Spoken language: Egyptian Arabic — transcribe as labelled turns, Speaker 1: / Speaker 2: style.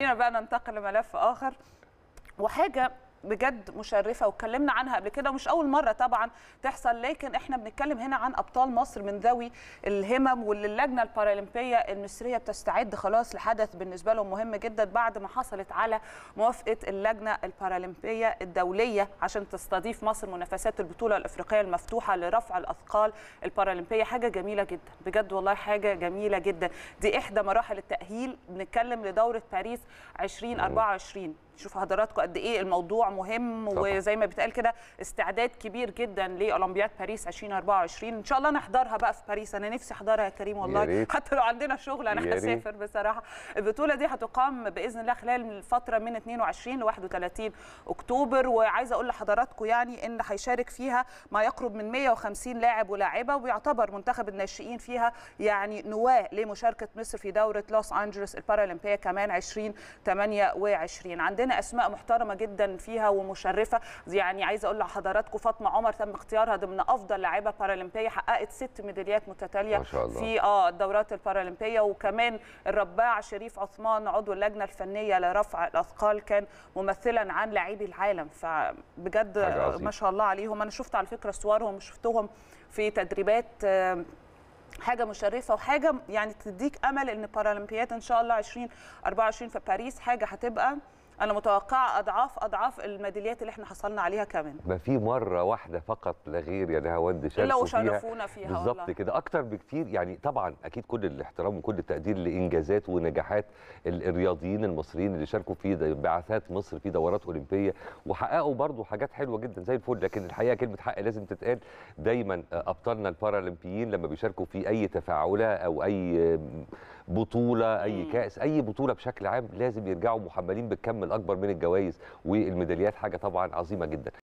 Speaker 1: خلينا بقى ننتقل لملف اخر وحاجه بجد مشرفه واتكلمنا عنها قبل كده ومش اول مره طبعا تحصل لكن احنا بنتكلم هنا عن ابطال مصر من ذوي الهمم واللي اللجنه البارالمبيه المصريه بتستعد خلاص لحدث بالنسبه لهم مهم جدا بعد ما حصلت على موافقه اللجنه البارالمبيه الدوليه عشان تستضيف مصر منافسات البطوله الافريقيه المفتوحه لرفع الاثقال البارالمبيه حاجه جميله جدا بجد والله حاجه جميله جدا دي احدى مراحل التاهيل بنتكلم لدوره باريس 2024 شوف حضراتكم قد ايه الموضوع مهم
Speaker 2: طبعا.
Speaker 1: وزي ما بيتقال كده استعداد كبير جدا لاولمبياد باريس 2024 ان شاء الله نحضرها بقى في باريس انا نفسي احضرها يا كريم
Speaker 2: يا
Speaker 1: والله
Speaker 2: ريت.
Speaker 1: حتى لو عندنا شغل انا
Speaker 2: يا ريت.
Speaker 1: هسافر بصراحه البطوله دي هتقام باذن الله خلال الفتره من 22 ل 31 اكتوبر وعايزه اقول لحضراتكم يعني ان هيشارك فيها ما يقرب من 150 لاعب ولاعبه ويعتبر منتخب الناشئين فيها يعني نواه لمشاركه مصر في دوره لوس انجلوس البارالمبيه كمان 2028 عندنا اسماء محترمه جدا فيها ومشرفه يعني عايزه اقول لحضراتكم فاطمه عمر تم اختيارها ضمن افضل لاعبه بارالمبيه حققت ست ميداليات متتاليه
Speaker 2: ما شاء الله.
Speaker 1: في اه الدورات البارالمبيه وكمان الرباع شريف عثمان عضو اللجنه الفنيه لرفع الاثقال كان ممثلا عن لاعبي العالم فبجد
Speaker 2: حاجة عظيمة.
Speaker 1: ما شاء الله عليهم انا شفت على فكره صورهم شفتهم في تدريبات آه، حاجه مشرفه وحاجه يعني تديك امل ان بارالمبياد ان شاء الله 2024 في باريس حاجه هتبقى انا متوقعه اضعاف اضعاف الميداليات اللي احنا حصلنا عليها كمان
Speaker 2: ما في مره واحده فقط لا غير يا نهاوند
Speaker 1: لو
Speaker 2: شاركوا فيها
Speaker 1: شرفونا فيها
Speaker 2: بالظبط
Speaker 1: والله.
Speaker 2: كده اكتر بكتير يعني طبعا اكيد كل الاحترام وكل التقدير لانجازات ونجاحات ال- الرياضيين المصريين اللي شاركوا في د- بعثات مصر في دورات اولمبيه وحققوا برضو حاجات حلوه جدا زي الفل لكن الحقيقه كلمه حق لازم تتقال دايما آه، ابطالنا البارالمبيين لما بيشاركوا في اي تفاعله او اي آم، بطوله اي
Speaker 1: مم.
Speaker 2: كاس اي بطوله بشكل عام لازم يرجعوا محملين بالكم الاكبر من الجوائز والميداليات حاجه طبعا عظيمه جدا